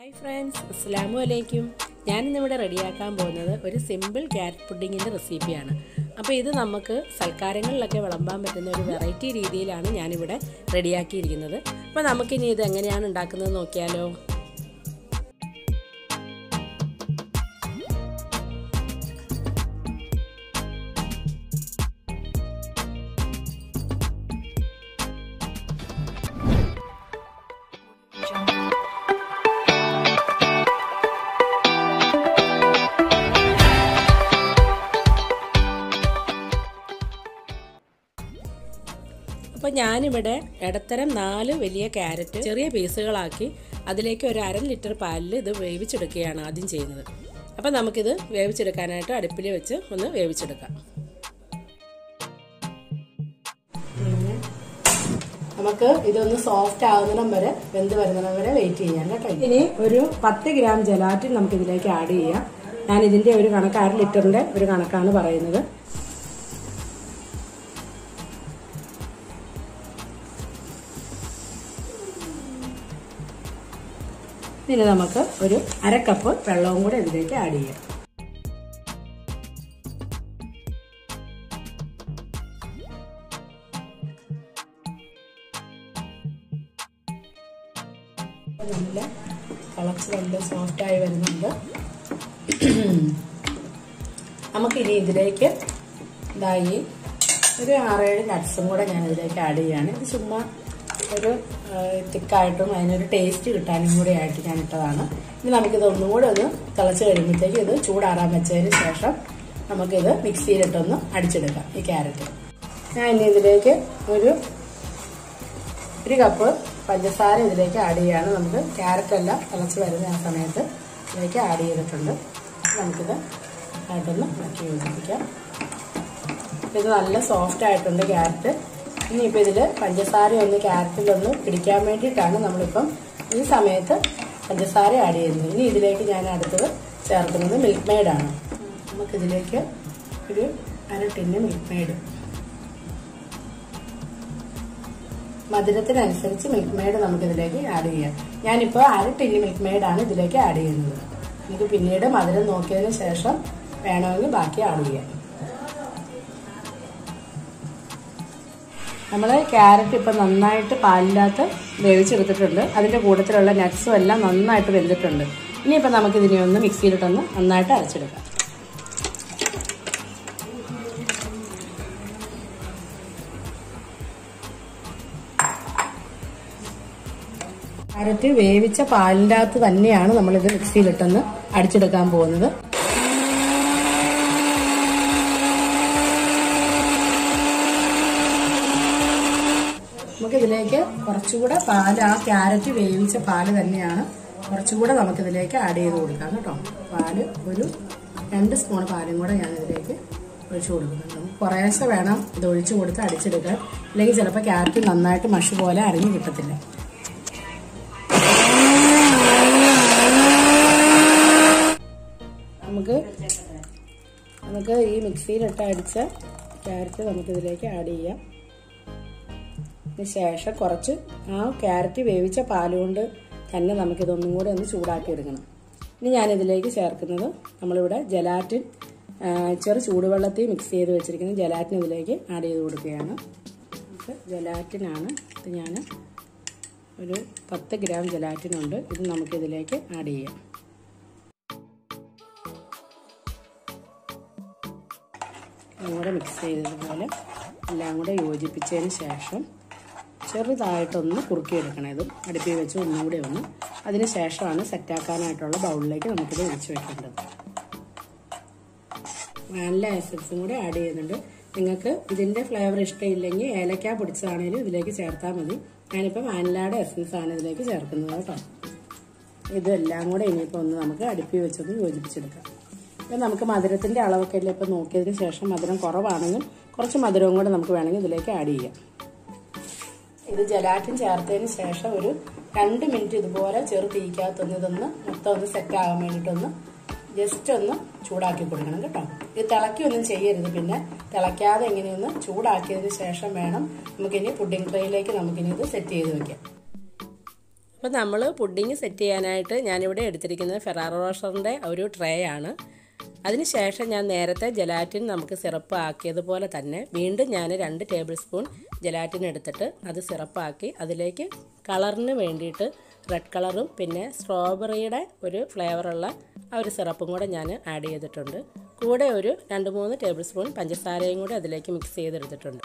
hi friends അസ്സാമു അലൈക്കും ഞാനിന്നിവിടെ റെഡിയാക്കാൻ പോകുന്നത് ഒരു സിമ്പിൾ ക്യാരറ്റ് പുഡിങ്ങിൻ്റെ റെസിപ്പിയാണ് അപ്പോൾ ഇത് നമുക്ക് സൽക്കാരങ്ങളിലൊക്കെ വിളമ്പാൻ പറ്റുന്ന ഒരു വെറൈറ്റി രീതിയിലാണ് ഞാനിവിടെ റെഡിയാക്കിയിരിക്കുന്നത് അപ്പോൾ നമുക്കിനി ഇത് എങ്ങനെയാണ് ഉണ്ടാക്കുന്നത് നോക്കിയാലോ അപ്പോൾ ഞാനിവിടെ ഇടത്തരം നാല് വലിയ ക്യാരറ്റ് ചെറിയ പീസുകളാക്കി അതിലേക്ക് ഒരു അര ലിറ്റർ പാലിൽ ഇത് വേവിച്ചെടുക്കുകയാണ് ആദ്യം ചെയ്യുന്നത് അപ്പോൾ നമുക്കിത് വേവിച്ചെടുക്കാനായിട്ട് അടുപ്പിൽ വെച്ച് ഒന്ന് വേവിച്ചെടുക്കാം നമുക്ക് ഇതൊന്ന് സോഫ്റ്റ് ആകുന്നിടം വരെ വെന്ത് വരുന്നിടം വരെ വെയിറ്റ് ചെയ്യാം കേട്ടോ ഇനി ഒരു പത്ത് ഗ്രാം ജലാറ്റിൻ നമുക്ക് ഇതിലേക്ക് ആഡ് ചെയ്യാം ഞാൻ ഇതിന്റെ ഒരു കണക്ക് അര ലിറ്ററിന്റെ ഒരു കണക്കാണ് പറയുന്നത് ഇനി നമുക്ക് ഒരു അര കപ്പ് വെള്ളവും കൂടെ ഇതിലേക്ക് ആഡ് ചെയ്യാം നല്ല തിളച്ച് നല്ല സോഫ്റ്റായി വരുന്നുണ്ട് നമുക്കിനി ഇതിലേക്ക് ഇതായി ഒരു ആറേഴ് നട്ട്സും കൂടെ ഞാൻ ഇതിലേക്ക് ആഡ് ചെയ്യാണ് ഇത് ചുമ്മാ ഒരു തിക്കായിട്ടും അതിനൊരു ടേസ്റ്റ് കിട്ടാനും കൂടി ആയിട്ട് ഞാൻ ഇട്ടതാണ് ഇനി നമുക്കിത് ഒന്നും കൂടെ ഒന്ന് തിളച്ച് കഴിയുമ്പോഴത്തേക്ക് ഇത് ചൂടാറാൻ വെച്ചതിന് ശേഷം നമുക്കിത് മിക്സിയിലിട്ടൊന്ന് അടിച്ചെടുക്കാം ഈ ക്യാരറ്റ് ഞാൻ ഇനി ഇതിലേക്ക് ഒരു ഒരു കപ്പ് പഞ്ചസാര ഇതിലേക്ക് ആഡ് ചെയ്യാണ് നമുക്ക് ക്യാരറ്റ് എല്ലാം തിളച്ച് വരുന്ന ആ സമയത്ത് ഇതിലേക്ക് ആഡ് ചെയ്തിട്ടുണ്ട് നമുക്കിത് ആയിട്ടൊന്ന് ഇളക്കി യോജിപ്പിക്കാം ഇത് നല്ല സോഫ്റ്റ് ആയിട്ടുണ്ട് ക്യാരറ്റ് ഇനിയിപ്പോൾ ഇതിൽ പഞ്ചസാര ഒന്ന് ക്യാരറ്റിലൊന്ന് പിടിക്കാൻ വേണ്ടിയിട്ടാണ് നമ്മളിപ്പം ഈ സമയത്ത് പഞ്ചസാര ആഡ് ചെയ്യുന്നത് ഇനി ഇതിലേക്ക് ഞാൻ അടുത്തത് ചേർക്കുന്നത് മിൽക്ക് മെയ്ഡാണ് നമുക്കിതിലേക്ക് ഒരു അര ടിന്ന് മിൽക്ക് മെയ്ഡ് മധുരത്തിനനുസരിച്ച് മിൽക്ക് മെയ്ഡ് നമുക്കിതിലേക്ക് ആഡ് ചെയ്യാം ഞാനിപ്പോൾ അര ടിന്ന് മിൽക്ക് മെയ്ഡാണ് ഇതിലേക്ക് ആഡ് ചെയ്യുന്നത് നമുക്ക് പിന്നീട് മധുരം നോക്കിയതിന് ശേഷം വേണമെങ്കിൽ ബാക്കി ആഡ് ചെയ്യാം നമ്മൾ ക്യാരറ്റ് ഇപ്പം നന്നായിട്ട് പാലിനകത്ത് വേവിച്ചെടുത്തിട്ടുണ്ട് അതിൻ്റെ കൂട്ടത്തിലുള്ള നട്ട്സും എല്ലാം നന്നായിട്ട് വെന്തിട്ടുണ്ട് ഇനിയിപ്പോൾ നമുക്ക് ഇതിനെ ഒന്ന് മിക്സിയിലിട്ടൊന്ന് നന്നായിട്ട് അരച്ചെടുക്കാം ക്യാരറ്റ് വേവിച്ച പാലിൻ്റെ അകത്ത് തന്നെയാണ് നമ്മളിത് മിക്സിയിലിട്ടൊന്ന് അടിച്ചെടുക്കാൻ പോകുന്നത് നമുക്കിതിലേക്ക് കുറച്ചുകൂടെ പാല് ആ ക്യാരറ്റ് വേവിച്ച പാല് തന്നെയാണ് കുറച്ചുകൂടെ നമുക്കിതിലേക്ക് ആഡ് ചെയ്ത് കൊടുക്കാം കേട്ടോ പാല് ഒരു രണ്ട് സ്പൂൺ പാലും കൂടെ ഞാൻ ഇതിലേക്ക് ഒഴിച്ചു കൊടുക്കുന്നുണ്ട് നമുക്ക് കുറേശ്ശെ വേണം ഇത് ഒഴിച്ചു കൊടുത്ത് അടിച്ചെടുക്കാൻ അല്ലെങ്കിൽ ചിലപ്പോൾ ക്യാരറ്റ് നന്നായിട്ട് മഷി പോലെ അരിഞ്ഞു കിട്ടത്തില്ല നമുക്ക് നമുക്ക് ഈ മിക്സിയിലിട്ട് അടിച്ച ക്യാരറ്റ് നമുക്കിതിലേക്ക് ആഡ് ചെയ്യാം അതിന് ശേഷം കുറച്ച് ആ ക്യാരറ്റ് വേവിച്ച പാലുകൊണ്ട് തന്നെ നമുക്കിതൊന്നും കൂടെ ഒന്ന് ചൂടാക്കി എടുക്കണം ഇനി ഞാനിതിലേക്ക് ചേർക്കുന്നത് നമ്മളിവിടെ ജലാറ്റിൻ ചെറു ചൂടുവെള്ളത്തിൽ മിക്സ് ചെയ്ത് വെച്ചിരിക്കുന്ന ജലാറ്റിൻ ഇതിലേക്ക് ആഡ് ചെയ്ത് കൊടുക്കുകയാണ് ജലാറ്റിനാണ് ഇത് ഞാൻ ഒരു പത്ത് ഗ്രാം ജലാറ്റിനുണ്ട് ഇത് നമുക്കിതിലേക്ക് ആഡ് ചെയ്യാം എല്ലാം കൂടെ മിക്സ് ചെയ്തതുപോലെ എല്ലാം കൂടെ യോജിപ്പിച്ചതിന് ശേഷം ചെറുതായിട്ടൊന്ന് കുറുക്കിയെടുക്കണം ഇത് അടുപ്പിൽ വെച്ച് ഒന്നുകൂടെ ഒന്ന് അതിന് ശേഷമാണ് സെറ്റാക്കാനായിട്ടുള്ള ബൗളിലേക്ക് നമുക്കിത് ഒഴിച്ച് വെക്കേണ്ടത് വാനില എസൻസും കൂടെ ആഡ് ചെയ്യുന്നുണ്ട് നിങ്ങൾക്ക് ഇതിൻ്റെ ഫ്ലേവർ ഇഷ്ടമില്ലെങ്കിൽ ഏലക്ക പൊടിച്ചതാണേലും ഇതിലേക്ക് ചേർത്താൽ മതി ഞാനിപ്പോൾ വാനിലയുടെ എസൻസ് ആണ് ഇതിലേക്ക് ചേർക്കുന്നത് കേട്ടോ ഇതെല്ലാം കൂടെ ഇനിയിപ്പോൾ ഒന്ന് നമുക്ക് അടുപ്പിൽ വെച്ചൊന്ന് യോജിപ്പിച്ചെടുക്കാം ഇപ്പം നമുക്ക് മധുരത്തിൻ്റെ അളവൊക്കെ എല്ലാം ഇപ്പം നോക്കിയതിന് ശേഷം മധുരം കുറവാണെങ്കിൽ കുറച്ച് മധുരവും കൂടെ നമുക്ക് വേണമെങ്കിൽ ഇതിലേക്ക് ആഡ് ചെയ്യാം ഇത് ജലാറ്റിൻ ചേർത്തതിന് ശേഷം ഒരു രണ്ട് മിനിറ്റ് ഇതുപോലെ ചെറു തീക്കകത്തൊന്ന് ഇതൊന്ന് മൊത്തം ഒന്ന് സെറ്റ് ആകാൻ വേണ്ടിയിട്ടൊന്ന് ജസ്റ്റ് ഒന്ന് ചൂടാക്കി കൊടുക്കണം കേട്ടോ ഇത് തിളക്കിയൊന്നും ചെയ്യരുത് പിന്നെ തിളയ്ക്കാതെ ഇങ്ങനെയൊന്ന് ചൂടാക്കിയതിന് ശേഷം വേണം നമുക്കിനി പുഡിംഗ് ട്രേയിലേക്ക് നമുക്കിനി ഇത് സെറ്റ് ചെയ്ത് വെക്കാം അപ്പോൾ നമ്മൾ പുഡിങ് സെറ്റ് ചെയ്യാനായിട്ട് ഞാനിവിടെ എടുത്തിരിക്കുന്നത് ഫെറാറോ റോഷറിൻ്റെ ഒരു ട്രേ ആണ് അതിനുശേഷം ഞാൻ നേരത്തെ ജലാറ്റിൻ നമുക്ക് സിറപ്പ് ആക്കിയതുപോലെ തന്നെ വീണ്ടും ഞാൻ രണ്ട് ടേബിൾ സ്പൂൺ ജലാറ്റിൻ എടുത്തിട്ട് അത് സിറപ്പാക്കി അതിലേക്ക് കളറിന് വേണ്ടിയിട്ട് റെഡ് കളറും പിന്നെ സ്ട്രോബെറിയുടെ ഒരു ഫ്ലേവറുള്ള ആ ഒരു സിറപ്പും കൂടെ ഞാൻ ആഡ് ചെയ്തിട്ടുണ്ട് കൂടെ ഒരു രണ്ട് മൂന്ന് ടേബിൾ സ്പൂൺ പഞ്ചസാരയും കൂടെ അതിലേക്ക് മിക്സ് ചെയ്തെടുത്തിട്ടുണ്ട്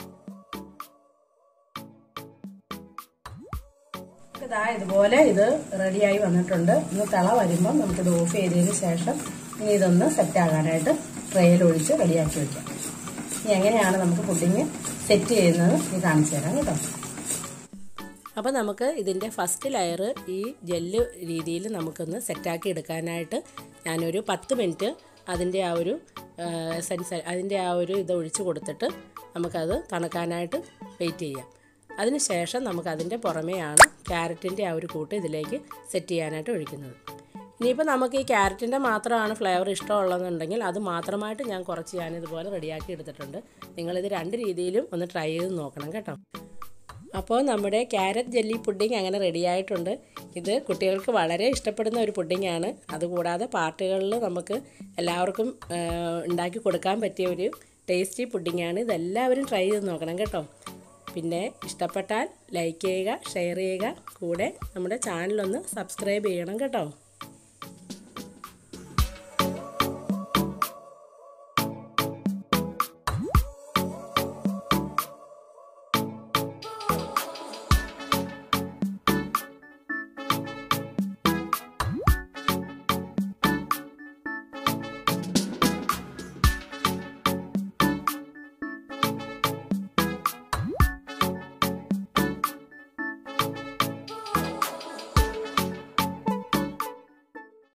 ഇതാ ഇതുപോലെ ഇത് റെഡിയായി വന്നിട്ടുണ്ട് ഇന്ന് തിള വരുമ്പം നമുക്കിത് ഓഫ് ചെയ്തതിന് ശേഷം ഇനി ഇതൊന്ന് സെറ്റ് ആകാനായിട്ട് ട്രെയിൽ ഒഴിച്ച് റെഡിയാക്കി വെക്കാം ഇനി എങ്ങനെയാണ് നമുക്ക് പുഡിങ് സെറ്റ് ചെയ്യുന്നത് ഇത് കാണിച്ചു തരാം കേട്ടോ അപ്പോൾ നമുക്ക് ഇതിൻ്റെ ഫസ്റ്റ് ലെയർ ഈ ജെല്ല് രീതിയിൽ നമുക്കൊന്ന് സെറ്റാക്കി എടുക്കാനായിട്ട് ഞാനൊരു പത്ത് മിനിറ്റ് അതിൻ്റെ ആ ഒരു സെൻസ് അതിൻ്റെ ആ ഒരു ഇത് ഒഴിച്ച് കൊടുത്തിട്ട് നമുക്കത് തണുക്കാനായിട്ട് വെയിറ്റ് ചെയ്യാം അതിനുശേഷം നമുക്കതിൻ്റെ പുറമെയാണ് ക്യാരറ്റിൻ്റെ ആ ഒരു കൂട്ട് ഇതിലേക്ക് സെറ്റ് ചെയ്യാനായിട്ട് ഒഴിക്കുന്നത് ഇനിയിപ്പോൾ നമുക്ക് ഈ ക്യാരറ്റിൻ്റെ മാത്രമാണ് ഫ്ലേവർ ഇഷ്ടമുള്ളതെന്നുണ്ടെങ്കിൽ അത് മാത്രമായിട്ട് ഞാൻ കുറച്ച് ഞാനിതുപോലെ റെഡിയാക്കി എടുത്തിട്ടുണ്ട് നിങ്ങളിത് രണ്ട് രീതിയിലും ഒന്ന് ട്രൈ ചെയ്ത് നോക്കണം കേട്ടോ അപ്പോൾ നമ്മുടെ ക്യാരറ്റ് ജെല്ലി പുഡിംഗ് അങ്ങനെ റെഡി ആയിട്ടുണ്ട് ഇത് കുട്ടികൾക്ക് വളരെ ഇഷ്ടപ്പെടുന്ന ഒരു പുഡിങ്ങാണ് അതുകൂടാതെ പാർട്ടികളിൽ നമുക്ക് എല്ലാവർക്കും ഉണ്ടാക്കി കൊടുക്കാൻ പറ്റിയ ഒരു ടേസ്റ്റി പുഡിങ്ങാണ് ഇതെല്ലാവരും ട്രൈ ചെയ്ത് നോക്കണം കേട്ടോ പിന്നെ ഇഷ്ടപ്പെട്ടാൽ ലൈക്ക് ചെയ്യുക ഷെയർ ചെയ്യുക കൂടെ നമ്മുടെ ചാനലൊന്ന് സബ്സ്ക്രൈബ് ചെയ്യണം കേട്ടോ